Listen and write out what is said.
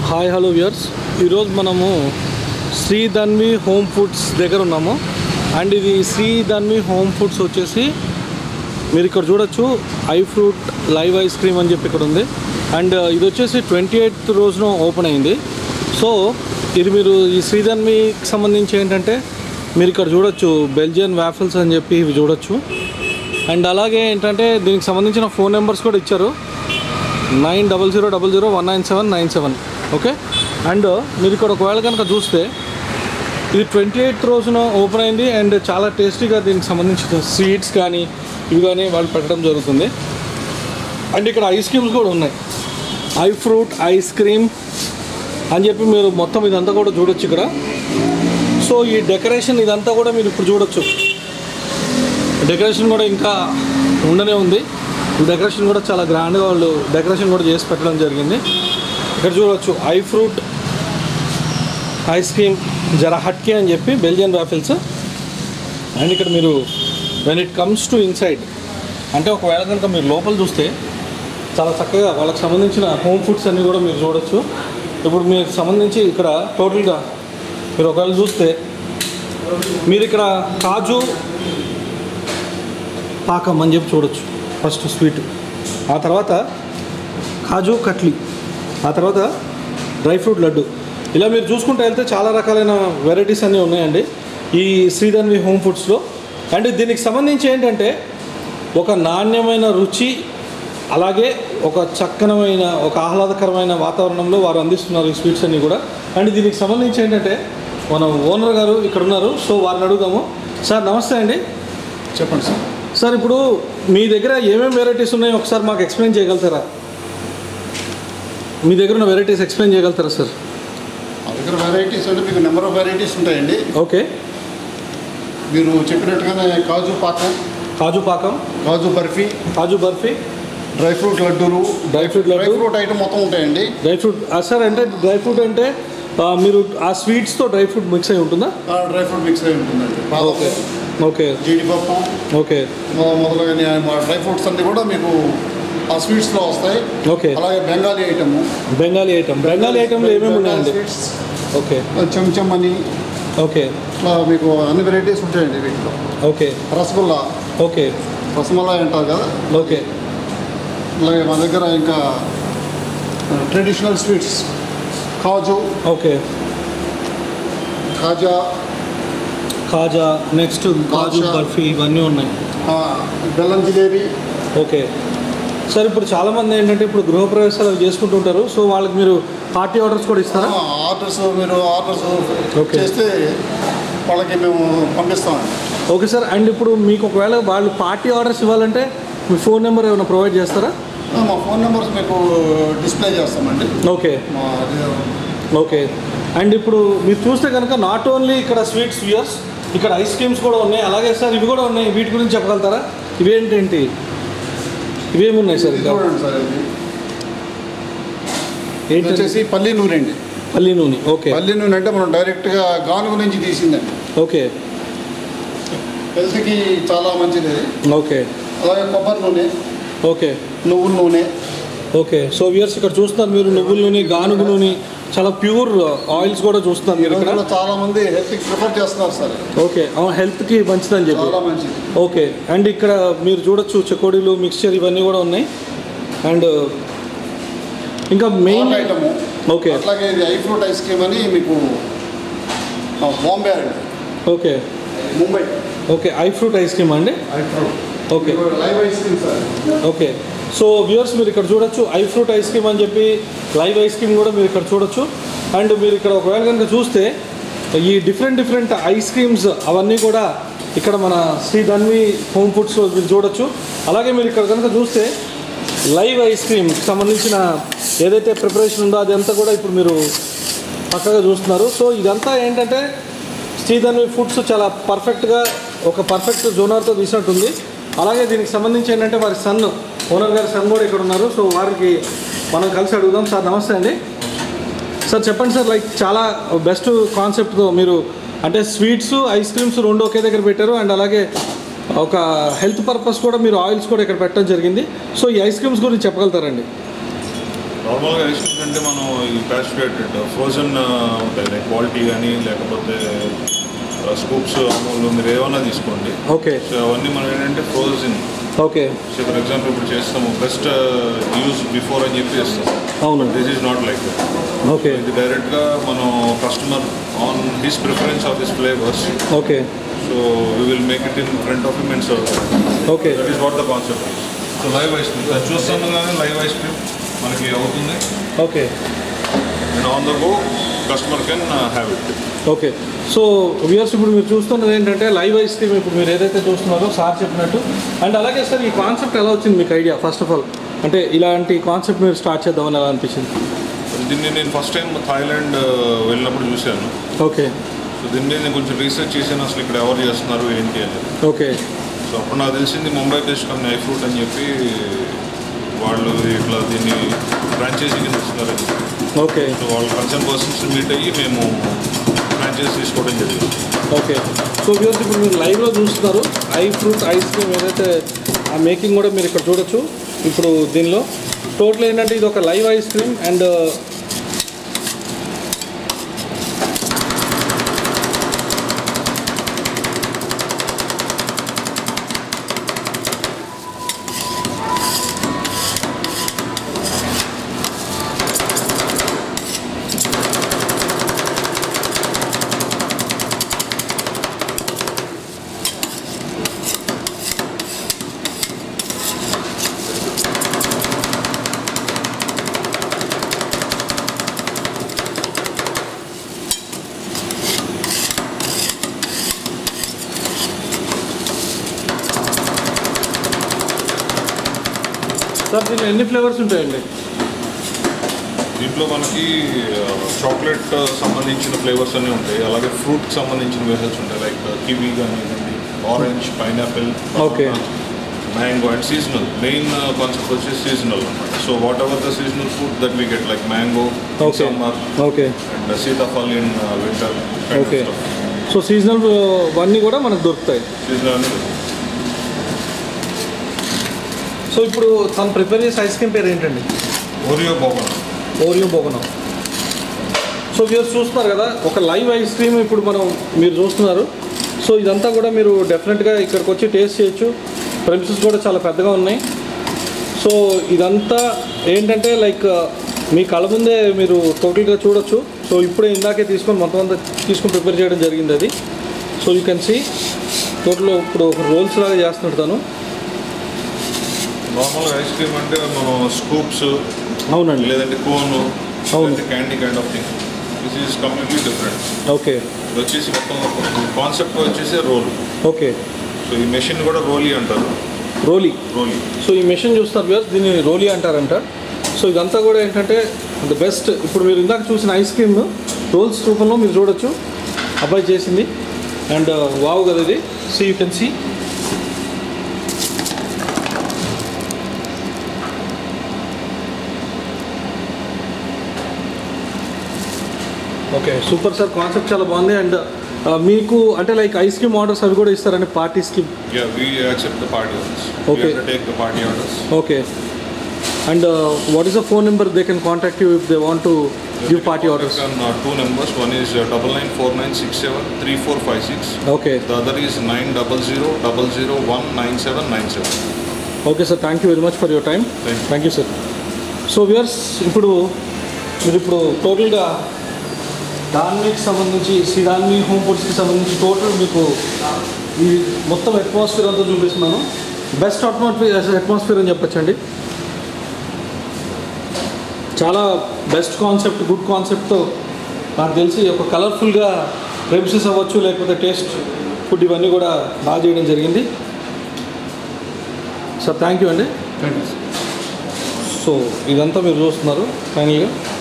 Hi hello viewers ఈరోజు మనము Shri ధన్వి home foods దగ్గర ఉన్నాము అండ్ ఇది శ్రీ ధన్వి హోమ్ ఫుడ్స్ వచ్చేసి మీరు ఇక్కడ చూడొచ్చు I fruit live ice cream అని చెప్పి ఇక్కడ ఉంది అండ్ ఇది వచ్చేసి ట్వంటీ ఎయిత్ రోజున ఓపెన్ అయింది సో ఇది మీరు ఈ శ్రీధన్వికి సంబంధించి ఏంటంటే మీరు ఇక్కడ చూడొచ్చు బెల్జియన్ వ్యాఫిల్స్ అని చెప్పి ఇవి చూడొచ్చు అండ్ అలాగే ఏంటంటే దీనికి సంబంధించిన ఫోన్ నెంబర్స్ కూడా ఇచ్చారు nine double zero double zero one nine seven nine seven okay and మీరు ఇక్కడ ఒకవేళ కనుక చూస్తే ఇది ట్వంటీ ఎయిత్ రోజున ఓపెన్ అయింది అండ్ చాలా టేస్టీగా దీనికి సంబంధించిన స్వీట్స్ కానీ ఇవి కానీ వాళ్ళు పెట్టడం జరుగుతుంది అండ్ ఇక్కడ ఐస్ క్రీమ్స్ కూడా ఉన్నాయి ఐ ఫ్రూట్ ఐస్ క్రీమ్ అని చెప్పి మీరు మొత్తం ఇదంతా కూడా చూడొచ్చు ఇక్కడ సో ఈ డెకరేషన్ ఇదంతా కూడా మీరు ఇప్పుడు చూడొచ్చు డెకరేషన్ కూడా ఇంకా ఉండనే ఉంది ఈ డెకరేషన్ కూడా చాలా గ్రాండ్గా వాళ్ళు డెకరేషన్ కూడా చేసి పెట్టడం జరిగింది ఇక్కడ చూడవచ్చు ఐ ఫ్రూట్ ఐస్ క్రీమ్ జరా హట్కే అని చెప్పి బెల్జియన్ రాఫిల్స్ అండ్ ఇక్కడ మీరు when it comes to inside అంటే ఒకవేళ కనుక మీరు లోపల చూస్తే చాలా చక్కగా వాళ్ళకి సంబంధించిన హోమ్ ఫుడ్స్ అన్నీ కూడా మీరు చూడొచ్చు ఇప్పుడు మీకు సంబంధించి ఇక్కడ టోటల్గా మీరు ఒకవేళ చూస్తే మీరు ఇక్కడ కాజు పాకం అని చెప్పి చూడొచ్చు ఫస్ట్ స్వీట్ ఆ తర్వాత కాజు కట్లీ ఆ తర్వాత డ్రై ఫ్రూట్ లడ్డు ఇలా మీరు చూసుకుంటే వెళ్తే చాలా రకాలైన వెరైటీస్ అన్నీ ఉన్నాయండి ఈ శ్రీధన్వి హోమ్ ఫుడ్స్లో అండ్ దీనికి సంబంధించి ఏంటంటే ఒక నాణ్యమైన రుచి అలాగే ఒక చక్కనమైన ఒక ఆహ్లాదకరమైన వాతావరణంలో వారు అందిస్తున్నారు ఈ స్వీట్స్ అన్నీ కూడా అండ్ దీనికి సంబంధించి ఏంటంటే మన ఓనర్ గారు ఇక్కడ ఉన్నారు సో వారిని అడుగుదాము సార్ నమస్తే అండి చెప్పండి సార్ సార్ ఇప్పుడు మీ దగ్గర ఏమేమి వెరైటీస్ ఉన్నాయో ఒకసారి మాకు ఎక్స్ప్లెయిన్ చేయగలుగుతారా మీ దగ్గర ఉన్న వెరైటీస్ ఎక్స్ప్లెయిన్ చేయగలుగుతారా సార్ మా దగ్గర వెరైటీస్ అంటే మీకు నెంబర్ ఆఫ్ వెరైటీస్ ఉంటాయండి ఓకే మీరు చెప్పినట్టుగానే కాజు పాకం కాజు పాకం కాజు బర్ఫీ కాజు బర్ఫీ డ్రై ఫ్రూట్ లడ్డూలు dry fruit dry laddu fruit item మొత్తం ఉంటాయండి డ్రై ఫ్రూట్ సార్ అంటే డ్రై ఫ్రూట్ అంటే ఆ, మీరు ఆ స్వీట్స్తో డ్రై ఫ్రూట్ మిక్స్ అయి ఉంటుందా ఆ డ్రై ఫ్రూట్ మిక్స్ అయి ఉంటుందండి బాదం, ఓకే ఓకే జీడిపప్పు ఓకే మొ- మొదలైన మా డ్రై ఫ్రూట్స్ అన్నీ కూడా మీకు ఆ స్వీట్స్లో వస్తాయి ఓకే అలాగే బెంగాలీ ఐటమ్ బెంగాలీ ఐటమ్ బెంగాలీ ఐటమ్లో ఏమేమి ఉన్నాయండి స్వీట్స్ ఓకే చెంచం అని ఓకే ఇట్లా మీకు అన్ని వెరైటీస్ ఉంటాయండి వీటిలో ఓకే రసగుల్లా ఓకే రసమలై అంటారు కదా ఓకే అలాగే మా దగ్గర ఇంకా traditional sweets kaju okay kaja kaja next kaju kaja. Barfi ఇవన్నీ ఉన్నాయి ఆ, బెల్లం జిలేబీ ఓకే సార్ ఇప్పుడు చాలామంది ఏంటంటే ఇప్పుడు గృహప్రవేశాలు అవి చేసుకుంటుంటారు సో వాళ్ళకి మీరు పార్టీ ఆర్డర్స్ కూడా ఇస్తారా ఆర్డర్స్ మీరు ఆర్డర్స్ Okay. చేస్తే వాళ్ళకి మేము పంపిస్తామండి ఓకే సార్ అండ్ ఇప్పుడు మీకు ఒకవేళ వాళ్ళు పార్టీ ఆర్డర్స్ ఇవ్వాలంటే మీ ఫోన్ నెంబర్ ఏమైనా ప్రొవైడ్ చేస్తారా ఆ, మా ఫోన్ నెంబర్స్ మీకు డిస్ప్లే చేస్తామండి ఓకే మా ఓకే అండ్ ఇప్పుడు మీరు చూస్తే కనుక నాట్ ఓన్లీ ఇక్కడ స్వీట్స్ వ్యూయర్స్ ఇక్కడ ఐస్ క్రీమ్స్ కూడా ఉన్నాయి అలాగే సార్ ఇవి కూడా ఉన్నాయి వీటి గురించి చెప్పగలుగుతారా ఇవేంటేంటి ఇవేమి ఉన్నాయి సార్ ఇది ఇంకా చూడండి సార్ ఇది ఇది ఏంటి వచ్చేసి పల్లి నూనె అండి పల్లి నూనె ఓకే పల్లి నూనె అంటే మనం డైరెక్ట్గా గానుగ నుంచి తీసిందండి ఓకే హెల్త్కి చాలా మంచిది ఇది. ఓకే అలాగే కొబ్బరి నూనె ఓకే నువ్వుల నూనె ఓకే సో వ్యూయర్స్ ఇక్కడ చూస్తున్నారు మీరు నువ్వుల నూనె గానుగు నూనె చాలా ప్యూర్ ఆయిల్స్ కూడా చూస్తున్నారు ఈ మీరు ఇక్కడ రోజుల్లో చాలా మంది హెల్త్కి ప్రిఫర్ చేస్తున్నారు సార్ ఓకే హెల్త్కి మంచిదని చెప్పి చాలా మంచిది ఓకే అండ్ ఇక్కడ మీరు చూడొచ్చు చెకోడీలు మిక్స్చర్ ఇవన్నీ కూడా ఉన్నాయి అండ్ ఇంకా మెయిన్ హాట్ ఐటము ఓకే అట్లాగే ఇది ఐ ఫ్రూట్ ఐస్ క్రీమ్ అని మీకు ఆ, బాంబే అండి okay Mumbai okay I fruit ice cream అండి I fruit okay live ice cream sir okay so viewers మీరు ఇక్కడ చూడొచ్చు ఐ ఫ్రూట్ ఐస్ క్రీమ్ అని చెప్పి లైవ్ ఐస్ క్రీమ్ కూడా మీరు ఇక్కడ చూడొచ్చు అండ్ మీరు ఇక్కడ ఒకవేళ కనుక చూస్తే ఈ డిఫరెంట్ డిఫరెంట్ ఐస్ క్రీమ్స్ అవన్నీ కూడా ఇక్కడ మన శ్రీ ధన్వి హోమ్ ఫుడ్స్లో మీరు చూడొచ్చు అలాగే మీరు ఇక్కడ కనుక చూస్తే లైవ్ ఐస్ క్రీమ్ సంబంధించిన ఏదైతే ప్రిపరేషన్ ఉందో అదంతా కూడా ఇప్పుడు మీరు పక్కగా చూస్తున్నారు సో ఇదంతా ఏంటంటే శ్రీధన్వి ఫుడ్స్ చాలా పర్ఫెక్ట్గా ఒక పర్ఫెక్ట్ జోనర్తో తీసినట్టుంది అలాగే దీనికి సంబంధించి ఏంటంటే వారి సన్ ఓనర్ గారి సన్ కూడా ఇక్కడ ఉన్నారు సో వారికి మనం కలిసి అడుగుదాం సార్ నమస్తే అండి సార్ చెప్పండి సార్ లైక్ చాలా బెస్ట్ కాన్సెప్ట్తో మీరు అంటే స్వీట్స్ ఐస్ క్రీమ్స్ రెండు ఒకే దగ్గర పెట్టారు అండ్ అలాగే ఒక హెల్త్ పర్పస్ కూడా మీరు ఆయిల్స్ కూడా ఇక్కడ పెట్టడం జరిగింది సో ఈ ఐస్ క్రీమ్స్ గురించి చెప్పగలుగుతారండి నార్మల్గా ఐస్ క్రీమ్స్ అంటే మనం ఈ ప్యాస్చురేటెడ్ ఫ్రోజన్ ఉంటాయి లైక్ క్వాలిటీ కానీ లేకపోతే స్కూప్స్ అమూల్ మీరు ఏమన్నా తీసుకోండి ఓకే సో అవన్నీ మనం ఏంటంటే frozen okay so for example ఇప్పుడు చేస్తాము బెస్ట్ యూజ్ బిఫోర్ అని చెప్పి చేస్తాం అవునండి this is not like okay ఇది డైరెక్ట్గా మనం customer on his preference of his flavours okay so we will make it in front of him and serve okay that is what the concept so live ice cream అది చూస్తాను కానీ live ice cream మనకి అవుతుంది okay and on the go customer can have it okay so viewers ఇప్పుడు మీరు చూస్తున్నది ఏంటంటే live ice cream ఇప్పుడు మీరు ఏదైతే చూస్తున్నారో సార్ చెప్పినట్టు అండ్ అలాగే సార్ ఈ కాన్సెప్ట్ ఎలా వచ్చింది మీకు ఐడియా ఫస్ట్ ఆఫ్ ఆల్ అంటే ఇలాంటి కాన్సెప్ట్ మీరు స్టార్ట్ చేద్దామని ఎలా అనిపించింది దీన్ని నేను ఫస్ట్ టైం థాయిలాండ్ వెళ్ళినప్పుడు చూశాను ఓకే సో దీని మీద నేను కొంచెం రీసెర్చ్ చేశాను అసలు ఇక్కడ ఎవరు చేస్తున్నారు ఏంటి అని ఓకే సో అప్పుడు నాకు తెలిసింది Mumbai based company I fruit అని చెప్పి వాళ్ళు ఇట్లా దీన్ని ఫ్రాంచైజీ కింద ఇస్తున్నారని చెప్పి. ఓకే సో వాళ్ళు కన్సర్న్ పర్సన్స్ మీట్ అయ్యి మేము ఫ్రాంచైజీ తీసుకోవడం జరిగింది ఓకే సో వ్యూర్స్ ఇప్పుడు మీరు లైవ్లో చూస్తున్నారు ఐ ఫ్రూట్ ఐస్ క్రీమ్ ఏదైతే ఆ మేకింగ్ కూడా మీరు ఇక్కడ చూడొచ్చు ఇప్పుడు దీనిలో టోటల్ ఏంటంటే ఇది ఒక live ice cream and sir దీనిలో ఎన్ని ఫ్లేవర్స్ ఉంటాయండి దీంట్లో మనకి చాక్లెట్ సంబంధించిన ఫ్లేవర్స్ అన్నీ ఉంటాయి అలాగే ఫ్రూట్ సంబంధించిన వెసల్స్ ఉంటాయి లైక్ కివీ కానివ్వండి orange pineapple Okay. Mango and seasonal main concept వచ్చేసి సీజనల్ అనమాట so whatever the seasonal food that we get like mango okay summer okay and sitaphal in winter okay so seasonal అన్నీ కూడా మనకు దొరుకుతాయి seasonal so ఇప్పుడు తను prepare చేసే ice cream పేరు ఏంటండి ఓరియో బోబన్ ఓరియో బొగనం సో మీరు చూస్తున్నారు కదా ఒక లైవ్ ఐస్ క్రీమ్ ఇప్పుడు మనం మీరు చూస్తున్నారు సో ఇదంతా కూడా మీరు డెఫినెట్గా ఇక్కడికి వచ్చి టేస్ట్ చేయొచ్చు ప్రెమిసెస్ కూడా చాలా పెద్దగా ఉన్నాయి సో ఇదంతా ఏంటంటే లైక్ మీ కళ్ళ ముందే మీరు టోటల్గా చూడొచ్చు సో ఇప్పుడే ఇందాకే తీసుకొని మొత్తం అంతా తీసుకొని ప్రిపేర్ చేయడం జరిగింది అది so you can see total ఇప్పుడు రోల్స్ లాగా చేస్తున్నాడు తను నార్మల్గా ఐస్ క్రీమ్ అంటే మనం స్కూప్స్ అవునండి లేదంటే కోన్ అవును. లేదంటే candy kind of thing this is completely different okay ఇది వచ్చేసి మొత్తం కాన్సెప్ట్ వచ్చేసి రోల్ ఓకే సో ఈ మెషిన్ కూడా రోలీ అంటారు రోలీ రోలీ సో ఈ మెషిన్ చూస్తున్నారు వ్యూస్ దీన్ని రోలీ అంటారంట సో ఇదంతా కూడా ఏంటంటే ద బెస్ట్ ఇప్పుడు మీరు ఇందాక చూసిన ఐస్ క్రీమ్ రోల్స్ రూపంలో మీరు చూడొచ్చు అబ్బాయి చేసింది అండ్ వావ్ కదా ఇది so you can see okay super sir concept చాలా బాగుంది అండ్ మీకు అంటే లైక్ ఐస్ క్రీమ్ ఆర్డర్స్ అవి కూడా ఇస్తారండి పార్టీస్కి yeah we accept the party orders Okay. Take the party orders Okay. And uh, what is the phone number they can contact you if they want to give party orders? Two numbers one is double nine four nine six seven three four five six Okay. The other is nine double zero double zero one nine seven nine seven okay sir thank you very much for your time Thank you. Thank you sir so viewers ఇప్పుడు మీరు ఇప్పుడు టోటల్గా దాన్వికి సంబంధించి Shri దాన్వి home ఫుడ్స్కి సంబంధించి total మీకు ఈ మొత్తం atmosphere అంతా చూపిస్తున్నాను బెస్ట్ అట్మాస్ఫియర్ అట్మాస్ఫియర్ అని చెప్పొచ్చండి చాలా బెస్ట్ కాన్సెప్ట్ గుడ్ కాన్సెప్ట్తో నాకు తెలిసి ఒక కలర్ఫుల్గా ప్రెమిసెస్ అవ్వచ్చు లేకపోతే టేస్ట్ ఫుడ్ ఇవన్నీ కూడా బాగా చేయడం జరిగింది సార్ థ్యాంక్ యూ అండి సో ఇదంతా మీరు చూస్తున్నారు ఫైనల్గా